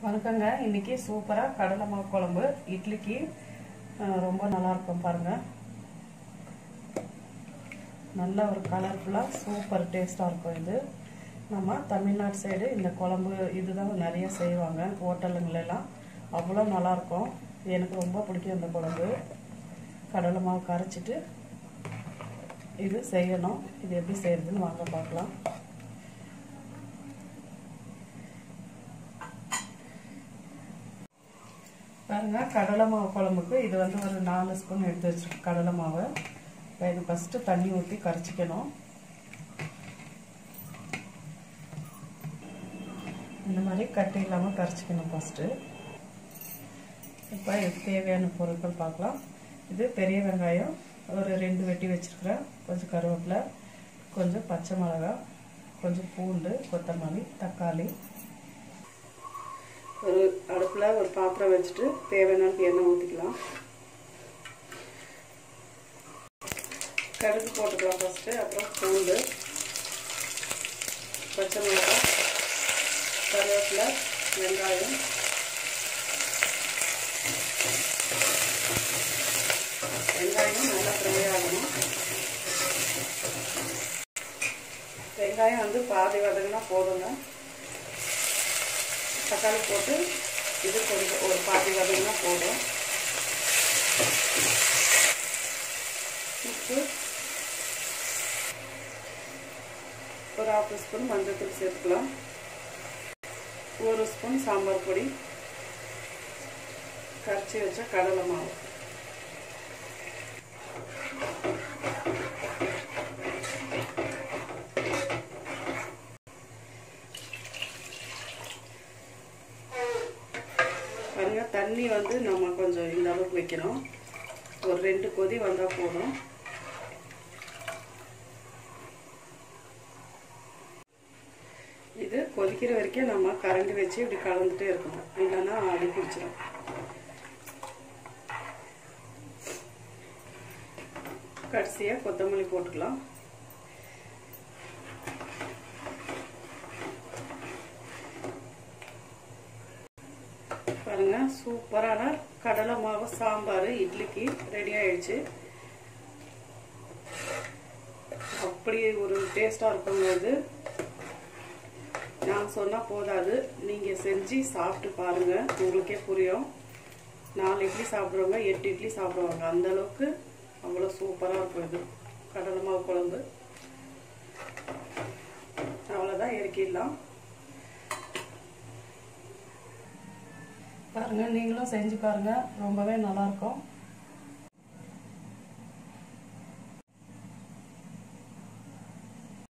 வணக்கங்க இன்னைக்கு சூப்பராக கடலை மாவு குழம்பு இட்லிக்கு அஹ், ரொம்ப நல்லா இருக்கும் பாருங்க நல்ல ஒரு கலர்ஃபுல்லாக சூப்பர் டேஸ்ட்டாக இருக்கும் இது நம்ம தமிழ்நாடு சைடு இந்த குழம்பு இதுதான் நிறைய செய்வாங்க ஹோட்டலுங்களெல்லாம் அவ்வளோ நல்லாயிருக்கும் எனக்கு ரொம்ப பிடிக்கும் இந்த குழம்பு கடலை மாவு கரைச்சிட்டு இது செய்யணும் இது எப்படி செய்யறதுன்னு வாங்க பார்க்கலாம் பாருங்க கடலை மாவு குழம்புக்கு இது வந்து ஒரு நாலு ஸ்பூன் எடுத்து வச்சிருக்கேன் கடலை மாவை இப்போ இது ஃபஸ்ட்டு தண்ணி ஊற்றி கரைச்சிக்கணும் இந்த மாதிரி கட்டி இல்லாமல் கரைச்சிக்கணும் ஃபஸ்ட்டு இப்போ இது தேவையான பொருட்கள் பார்க்கலாம் இது பெரிய வெங்காயம் ஒரு ரெண்டு வெட்டி வச்சுருக்கிறேன் கொஞ்சம் கருவேப்பிலை கொஞ்சம் பச்சை மிளகாய் கொஞ்சம் பூண்டு கொத்தமல்லி தக்காளி ஒரு அடுப்பில் ஒரு பாத்திரம் வச்சுட்டு தேவையான எண்ணெய் ஊற்றிக்கலாம் கடுகு போட்டுக்கலாம் ஃபஸ்ட்டு அப்புறம் பூண்டு பச்சை மிளகாய் கருவேப்பிலை வெங்காயம் வெங்காயம் நல்லா ஃப்ரை ஆகணும் வெங்காயம் வந்து பாதி வதங்கினா போதுங்க தக்காளி போட்டு இது கொஞ்சம் ஒரு பாதி வதங்கினா போதும் உப்பு ஒரு ஹாஃப் ஸ்பூன் மஞ்சள்தூள் சேர்த்துக்கலாம் ஒரு ஸ்பூன் சாம்பார் பொடி கரைச்சி வச்ச கடலை மாவு பாருங்க தண்ணி வந்து நம்ம கொஞ்சம் இந்த அளவுக்கு வைக்கணும் ஒரு ரெண்டு கொதி வந்தால் போதும் இது கொதிக்கிற வரைக்கும் நம்ம கரண்டி வச்சு இப்படி கலந்துட்டே இருக்கணும் இல்லைன்னா அடி பிடிச்சிடும் கடைசியாக கொத்தமல்லி போட்டுக்கலாம் பாருங்க சூப்பரான கடலை மாவு சாம்பார் இட்லிக்கு ரெடி ஆயிடுச்சு அப்படி ஒரு டேஸ்டாக இருக்குங்க இது நான் சொன்னால் போதாது நீங்கள் செஞ்சு சாப்பிட்டு பாருங்க உங்களுக்கே புரியும் நாலு இட்லி சாப்பிட்றவங்க எட்டு இட்லி சாப்பிடுவாங்க அந்த அளவுக்கு அவ்வளோ சூப்பராக இருக்கும் இது கடலை மாவு குழம்பு அவ்வளோதான் இறக்கிடலாம் பாருங்கள் நீங்களும் செஞ்சு பாருங்கள் ரொம்பவே நல்லாயிருக்கும்